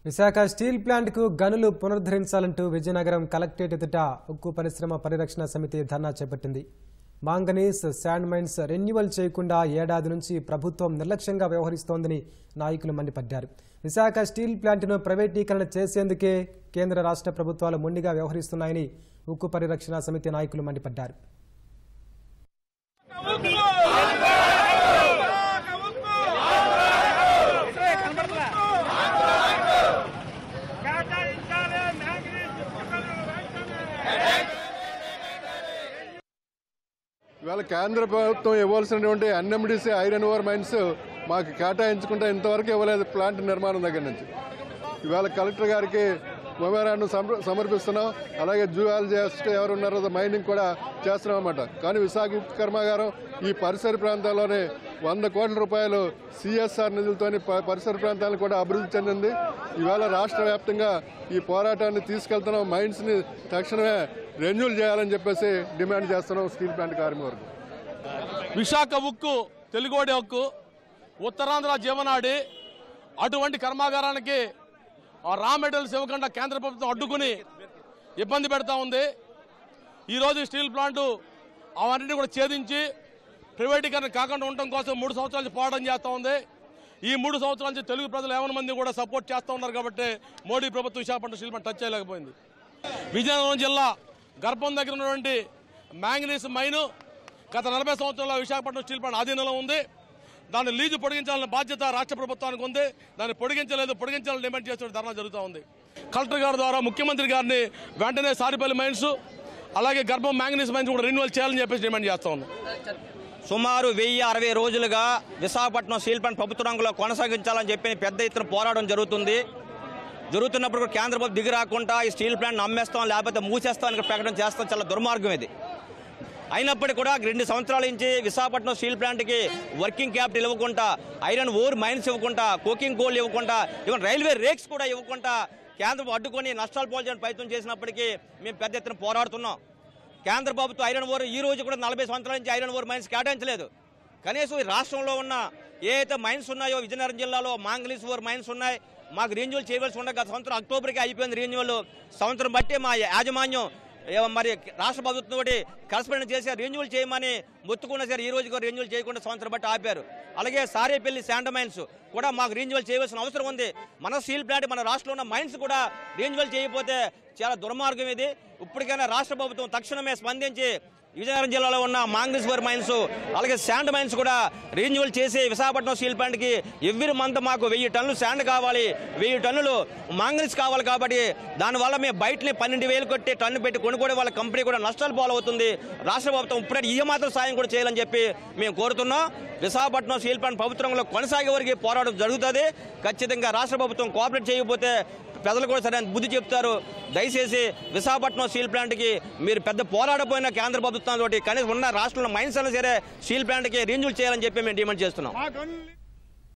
Visakha steel ప్లాంట్కు గనులు పునరుద్ధరించాలంటూ Vizianagaram collectorate ఎదుట ఉక్కు పరిశ్రమ పరిరక్షణ సమితి ధర్నా చేపట్టింది మాంగనీస్ శాండ్ మైన్స్ రెన్యువల్ చేయకుండా ఏడాది నుంచి ప్రభుత్వం నిర్లక్ష్యంగా వ్యవహరిస్తోందని నాయకులు మండిపడ్డారు విశాఖ స్టీల్ ప్లాంట్ను ప్రైవేటీకరణ చేసేందుకే కేంద్ర రాష్ట్ర ప్రభుత్వాలు మొండిగా వ్యవహరిస్తున్నాయని ఉక్కు పరిరక్షణ సమితి నాయకులు మండిపడ్డారు ఇవాళ కేంద్ర ప్రభుత్వం ఇవ్వాల్సినటువంటి ఎన్ఎండిసి ఐరన్ ఓర్ మైన్స్ మాకు కేటాయించుకుంటే ఇంతవరకు ఇవ్వలేదు ప్లాంట్ నిర్మాణం దగ్గర నుంచి ఇవాళ కలెక్టర్ గారికి మెమోరాండం సమర్- సమర్పిస్తున్నాం అలాగే జూవాలజిస్ట్ ఎవరు ఉన్నారో మైనింగ్ కూడా చేస్తున్నాం అన్నమాట కానీ విశాఖ ఉక్కు కర్మాగారం ఈ పరిసర ప్రాంతాల్లోనే వంద కోట్ల రూపాయలు సిఎస్ఆర్ నిధులతోని ప- పరిసర ప్రాంతాలను కూడా అభివృద్ధి చెందింది ఇవాళ రాష్ట్ర వ్యాప్తంగా ఈ పోరాటాన్ని తీసుకెళ్తున్నాం మైండ్స్ని తక్షణమే రెన్యూల్ చేయాలని చెప్పేసి డిమాండ్ చేస్తున్నాం స్టీల్ ప్లాంట్ కార్మికులకు విశాఖ ఉక్కు తెలుగోడి హక్కు ఉత్తరాంధ్ర జీవనాడి అటువంటి కర్మాగారానికి ఆ రా మెటీరియల్స్ ఇవ్వకుండా కేంద్ర ప్రభుత్వం అడ్డుకుని ఇబ్బంది పెడతా ఉంది ఈరోజు స్టీల్ ప్లాంటు అవన్నింటినీ కూడా ఛేదించి ప్రైవేటీకరణ కాకుండా ఉండటం కోసం మూడు సంవత్సరాల నుంచి పోరాటం చేస్తూ ఉంది ఈ మూడు సంవత్సరాల నుంచి తెలుగు ప్రజలు ఏమైనా మంది కూడా సపోర్ట్ చేస్తూ ఉన్నారు కాబట్టి మోడీ ప్రభుత్వం విశాఖపట్నం స్టీల్ ప్లాంట్ టచ్ చేయలేకపోయింది విజయనగరం జిల్లా గర్భం దగ్గర ఉన్నటువంటి మ్యాంగనీస్ మైను గత నలభై సంవత్సరాల విశాఖపట్నం స్టీల్ ప్లాంట్ ఆధీనంలో ఉంది దాన్ని లీజు పొడిగించాలన్న బాధ్యత రాష్ట్ర ప్రభుత్వానికి ఉంది దాన్ని పొడిగించలేదు పొడిగించాలని డిమాండ్ చేస్తున్న ధర్నా జరుగుతూ ఉంది కలెక్టర్ గారి ద్వారా ముఖ్యమంత్రి గారిని వెంటనే సారిపల్లి మైన్స్ అలాగే గర్భం మ్యాంగనీస్ మైన్స్ కూడా రెన్యువల్ చేయాలని చెప్పేసి డిమాండ్ చేస్తా ఉన్నాం సుమారు వెయ్యి అరవై రోజులుగా విశాఖపట్నం స్టీల్ ప్లాంట్ ప్రభుత్వ రంగంలో కొనసాగించాలని చెప్పి పెద్ద ఎత్తున పోరాటం జరుగుతుంది జరుగుతున్నప్పుడు కూడా కేంద్ర ప్రభుత్వం దిగి రాకుండా ఈ స్టీల్ ప్లాంట్ అమ్మేస్తాం లేకపోతే మూసేస్తాం అని ప్రకటన చేస్తాం చాలా దుర్మార్గం ఇది అయినప్పటికీ కూడా రెండు సంవత్సరాల నుంచి విశాఖపట్నం స్టీల్ ప్లాంట్కి వర్కింగ్ క్యాపిటల్ ఇవ్వకుండా ఐరన్ ఓర్ మైన్స్ ఇవ్వకుండా కోకింగ్ కోల్ ఇవ్వకుండా ఈవెన్ రైల్వే రేక్స్ కూడా ఇవ్వకుండా కేంద్రం అడ్డుకొని నష్టాలు పోల్చడానికి ప్రయత్నం చేసినప్పటికీ మేము పెద్ద ఎత్తున పోరాడుతున్నాం కేంద్ర ప్రభుత్వం ఐరన్ ఓర్ ఈ రోజు కూడా నలభై సంవత్సరాల నుంచి ఐరన్ ఓర్ మైన్స్ కేటాయించలేదు కనీసం ఈ రాష్ట్రంలో ఉన్న ఏ అయితే మైన్స్ ఉన్నాయో విజయనగరం జిల్లాలో మాంగలీస్ ఓర్ మైన్స్ ఉన్నాయి మాకు రెన్యువల్ చేయవలసి ఉండగా గత సంవత్సరం అక్టోబర్కి అయిపోయింది రెన్యువల్ సంవత్సరం బట్టి మా యాజమాన్యం ఏ- మరి రాష్ట్ర ప్రభుత్వం తోటి కరస్పాండెంట్ చేసి రెన్యువల్ చేయమని మొత్తుకున్న సరే ఈ రోజు కూడా రెన్యువల్ చేయకుండా సంవత్సరం బట్టి ఆపారు అలాగే సారేపల్లి శాండ మైన్స్ కూడా మాకు రెన్యువల్ చేయవలసిన అవసరం ఉంది మన స్టీల్ ప్లాంట్ మన రాష్ట్రంలో ఉన్న మైన్స్ కూడా రెన్యువల్ చేయకపోతే చాలా దుర్మార్గం ఇది ఇప్పటికైనా రాష్ట్ర ప్రభుత్వం తక్షణమే స్పందించి విజయనగరం జిల్లాలో ఉన్న మాంగ్లీస్వర్ మైన్స్ అలాగే శాండ్ మైన్స్ కూడా రెన్యువల్ చేసి విశాఖపట్నం స్టీల్ ప్లాంట్కి ఎవ్రీ మంత్ మాకు వెయ్యి టన్నులు శాండ్ కావాలి వెయ్యి టన్నులు మాంగ్లీస్ కావాలి కాబట్టి దానివల్ల మేము బయటని పన్నెండు వేలు కొట్టి టన్ను పెట్టి కొనుక్కోవడం వాళ్ళ కంపెనీ కూడా నష్టాలు పాలవుతుంది రాష్ట్ర ప్రభుత్వం ఇప్పుడే ఈ మాత్రం సాయం కూడా చేయాలని చెప్పి మేము కోరుతున్నాం విశాఖపట్నం స్టీల్ ప్లాంట్ ప్రభుత్వంలో కొనసాగే వరకు ఈ పోరాటం జరుగుతుంది ఖచ్చితంగా రాష్ట్ర ప్రభుత్వం కోఆపరేట్ చేయకపోతే ప్రజలు కూడా సరైన బుద్ధి చెప్తారు దయచేసి విశాఖపట్నం స్టీల్ ప్లాంట్కి మీరు పెద్ద పోరాడపోయిన కేంద్ర ప్రభుత్వంతో కనీసం ఉన్న రాష్ట్రంలో మైన్స్ అయినా సరే స్టీల్ ప్లాంట్కి రెన్యూల్ చేయాలని చెప్పి మేము డిమాండ్ చేస్తున్నాం